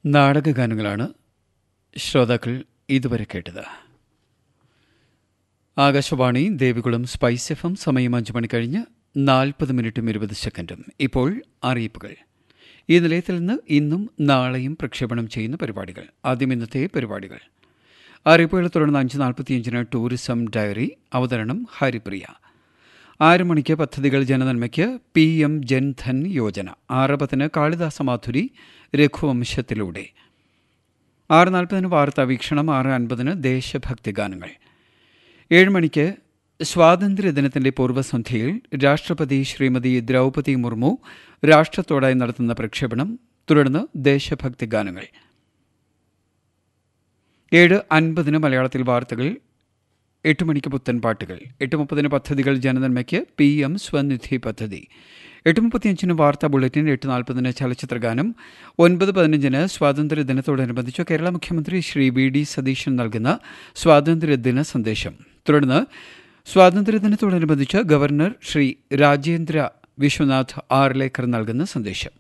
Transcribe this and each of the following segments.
നാടകഗാനങ്ങളാണ് ശ്രോതാക്കൾ ഇതുവരെ കേട്ടത് Akashvani Devikulam spice F M സമയം അഞ്ച് മണി കഴിഞ്ഞ് നാൽപ്പത് മിനിറ്റും ഇരുപത് സെക്കൻഡും ഇപ്പോൾ അറിയിപ്പുകൾ ഈ നിലയത്തിൽ നിന്ന് ഇന്നും നാളെയും പ്രക്ഷേപണം ചെയ്യുന്ന പരിപാടികൾ ആദ്യം ഇന്നത്തെ പരിപാടികൾ അറിയിപ്പുകളെ തുടർന്ന് അഞ്ച് നാൽപ്പത്തിയഞ്ചിന് ടൂറിസം ഡയറി അവതരണം ഹരിപ്രിയ ആറ് മണിക്ക് പദ്ധതികൾ ജനനന്മയ്ക്ക് പി എം ജൻധൻ യോജന ആറ് പത്തിന് കാളിദാസ മാധുരി രഘുവംശത്തിലൂടെ ആറ് നാൽപ്പതിന് വാർത്താ വീക്ഷണം ആറ് അൻപതിന് ദേശഭക്തി ഗാനങ്ങൾ ഏഴ് മണിക്ക് സ്വാതന്ത്ര്യദിനത്തിന്റെ പൂർവ്വസന്ധ്യയിൽ രാഷ്ട്രപതി ശ്രീമതി ദ്രൗപതി മുർമു രാഷ്ട്രത്തോടായി നടത്തുന്ന പ്രക്ഷേപണം തുടർന്ന് ദേശഭക്തി ഗാനങ്ങൾ ഏഴ് അൻപതിന് മലയാളത്തിൽ വാർത്തകൾ എട്ട് മണിക്ക് പുത്തൻ പാട്ടുകൾ എട്ട് മുപ്പതിന് പദ്ധതികൾ ജനനന്മയ്ക്ക് പി എം സ്വനിധി പദ്ധതി എട്ട് മുപ്പത്തിയഞ്ചിന് വാർത്താ ബുള്ളറ്റിൻ എട്ട് നാൽപ്പതിന് ചലച്ചിത്രഗാനം ഒൻപത് പതിനഞ്ചിന് സ്വാതന്ത്ര്യദിനത്തോടനുബന്ധിച്ച് കേരള മുഖ്യമന്ത്രി ശ്രീ വി ഡി സതീശൻ നൽകുന്ന സ്വാതന്ത്ര്യദിന സന്ദേശം തുടർന്ന് സ്വാതന്ത്ര്യദിനത്തോടനുബന്ധിച്ച് ഗവർണർ ശ്രീ രാജേന്ദ്ര വിശ്വനാഥ് ആർലേക്കർ നൽകുന്ന സന്ദേശം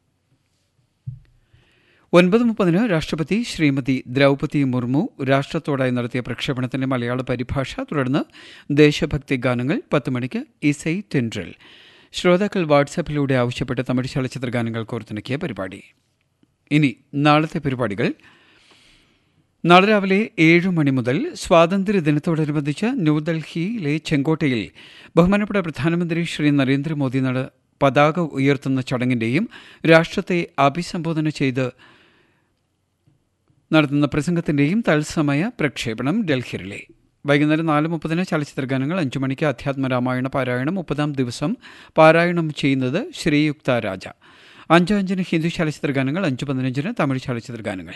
ഒൻപത് മുപ്പതിന് രാഷ്ട്രപതി ശ്രീമതി ദ്രൗപതി മുർമു രാഷ്ട്രത്തോടായി നടത്തിയ പ്രക്ഷേപണത്തിന്റെ മലയാള പരിഭാഷ തുടർന്ന് ദേശഭക്തി ഗാനങ്ങൾ പത്ത് മണിക്ക് ഇസൈ തെൻട്രൽ ശ്രോതാക്കൾ വാട്സാപ്പിലൂടെ ആവശ്യപ്പെട്ട തമിഴ് ചലച്ചിത്ര ഗാനങ്ങൾ കോർത്തിണക്കിയ പരിപാടി ഇനി നാളത്തെ പരിപാടികൾ നാളെ രാവിലെ ഏഴു മണി മുതൽ സ്വാതന്ത്ര്യദിനത്തോടനുബന്ധിച്ച് ന്യൂഡൽഹിയിലെ ചെങ്കോട്ടയിൽ ബഹുമാനപ്പെട്ട പ്രധാനമന്ത്രി ശ്രീ നരേന്ദ്രമോദി നട പതാക ഉയർത്തുന്ന ചടങ്ങിന്റെയും രാഷ്ട്രത്തെ അഭിസംബോധന ചെയ്ത് നടത്തുന്ന പ്രസംഗത്തിന്റെയും തത്സമയ പ്രക്ഷേപണം ഡൽഹിയിലെ വൈകുന്നേരം നാല് മുപ്പതിന് ചലച്ചിത്ര ഗാനങ്ങൾ അഞ്ചു മണിക്ക് അധ്യാത്മ രാമായണ പാരായണം മുപ്പതാം ദിവസം പാരായണം ചെയ്യുന്നത് ശ്രീയുക്ത രാജ അഞ്ച് അഞ്ചിന് ഹിന്ദി ചലച്ചിത്ര ഗാനങ്ങൾ അഞ്ച് പതിനഞ്ചിന് തമിഴ് ചലച്ചിത്ര ഗാനങ്ങൾ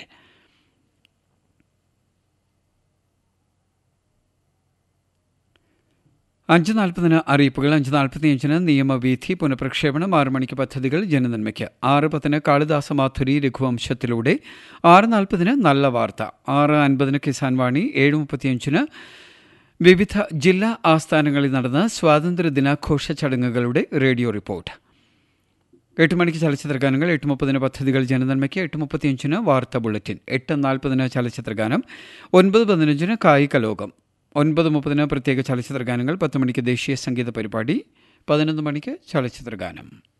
അഞ്ച് നാൽപ്പതിന് അറിയിപ്പുകൾ അഞ്ച് നാൽപ്പത്തിയഞ്ചിന് നിയമവീഥി പുനഃപ്രക്ഷേപണം ആറ് മണിക്ക് പദ്ധതികൾ ജനനന്മയ്ക്ക് ആറ് പത്തിന് കാളിദാസ മാധുരി രഘുവംശത്തിലൂടെ ആറ് നാൽപ്പതിന് നല്ല വാർത്ത ആറ് അൻപതിന് കിസാൻ വാണി ഏഴ് മുപ്പത്തിയഞ്ചിന് വിവിധ ജില്ലാ ആസ്ഥാനങ്ങളിൽ നടന്ന സ്വാതന്ത്ര്യ ദിനാഘോഷ ചടങ്ങുകളുടെ റേഡിയോ റിപ്പോർട്ട് എട്ട് മണിക്ക് ചലച്ചിത്ര ഗാനങ്ങൾ എട്ട് മുപ്പതിന് പദ്ധതികൾ ജനനന്മയ്ക്ക് എട്ട് മുപ്പത്തിയഞ്ചിന് വാർത്താ ബുള്ളറ്റിൻ എട്ട് നാൽപ്പതിന് ചലച്ചിത്ര ഗാനം ഒൻപത് പതിനഞ്ചിന് കായിക ലോകം ഒൻപത് മുപ്പതിന് പ്രത്യേക ചലച്ചിത്ര ഗാനങ്ങൾ പത്ത് മണിക്ക് ദേശീയ സംഗീത പരിപാടി പതിനൊന്ന് മണിക്ക് ചലച്ചിത്ര ഗാനം